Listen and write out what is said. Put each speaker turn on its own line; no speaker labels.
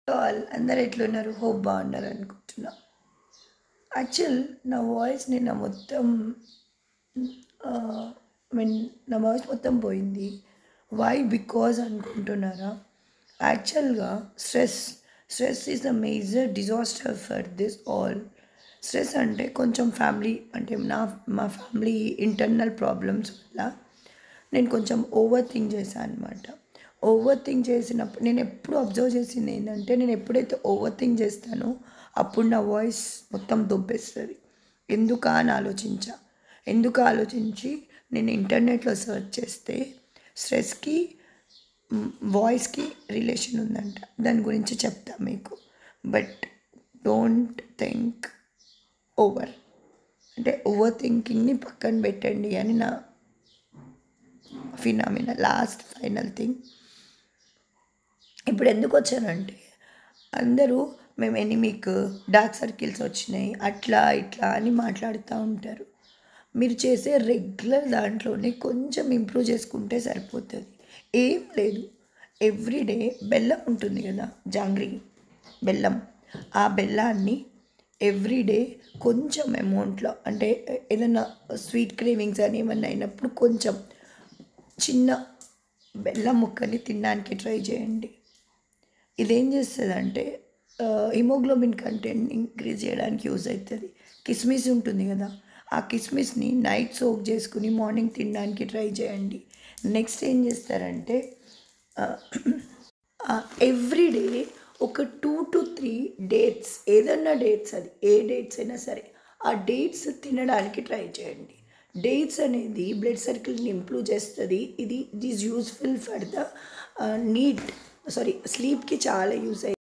all అందరు ఎట్లున్నారు hope బాగున్నారు అనుకుంటున్నా యాక్చువల్ నా వాయిస్ నిన్న మొత్తం మీన్ నా వాయిస్ మొత్తం పోయింది వై బికాజ్ అనుకుంటున్నారా యాక్చువల్గా stress stress is the major disaster for this all stress అంటే కొంచెం ఫ్యామిలీ అంటే నా మా ఫ్యామిలీ ఇంటర్నల్ ప్రాబ్లమ్స్ వల్ల నేను కొంచెం ఓవర్ థింక్ చేశాను అనమాట ఓవర్ థింక్ చేసినప్పుడు నేను ఎప్పుడు అబ్జర్వ్ చేసింది ఏంటంటే నేను ఎప్పుడైతే ఓవర్ థింక్ చేస్తానో అప్పుడు నా వాయిస్ మొత్తం దొబ్బేస్తుంది ఎందుకా అని ఆలోచించా ఎందుకు ఆలోచించి నేను ఇంటర్నెట్లో సెర్చ్ చేస్తే స్ట్రెస్కి వాయిస్కి రిలేషన్ ఉందంట దాని గురించి చెప్తా మీకు బట్ డోంట్ థింక్ ఓవర్ అంటే ఓవర్ థింకింగ్ని పక్కన పెట్టండి అని నా ఫినామినా లాస్ట్ ఫైనల్ థింగ్ ఇప్పుడు ఎందుకు వచ్చానంటే అందరూ మేము ఎనిమిక్ డార్క్ సర్కిల్స్ వచ్చినాయి అట్లా ఇట్లా అని మాట్లాడుతూ ఉంటారు మీరు చేసే రెగ్యులర్ దాంట్లోనే కొంచెం ఇంప్రూవ్ చేసుకుంటే సరిపోతుంది ఏం లేదు ఎవ్రీడే బెల్లం ఉంటుంది కదా జాంగ్రీ బెల్లం ఆ బెల్లాన్ని ఎవ్రీడే కొంచెం అమౌంట్లో అంటే ఏదైనా స్వీట్ క్రేవింగ్స్ అని ఏమన్నా అయినప్పుడు కొంచెం చిన్న బెల్లం ముక్కని తినడానికి ట్రై చేయండి ఇదేం చేస్తుంది అంటే హిమోగ్లోబిన్ కంటెంట్ ఇంక్రీజ్ చేయడానికి యూజ్ అవుతుంది కిస్మిస్ ఉంటుంది కదా ఆ కిస్మిస్ని నైట్ సోక్ చేసుకుని మార్నింగ్ తినడానికి ట్రై చేయండి నెక్స్ట్ ఏం చేస్తారంటే ఎవ్రీడే ఒక టూ టు త్రీ డేట్స్ ఏదన్నా డేట్స్ అది ఏ డేట్స్ అయినా సరే ఆ డేట్స్ తినడానికి ట్రై చేయండి డేట్స్ అనేది బ్లడ్ సర్కిల్ని ఇంప్రూవ్ చేస్తుంది ఇది it is useful for the neat sorry స్లీప్కి చాలా యూస్ అయ్యి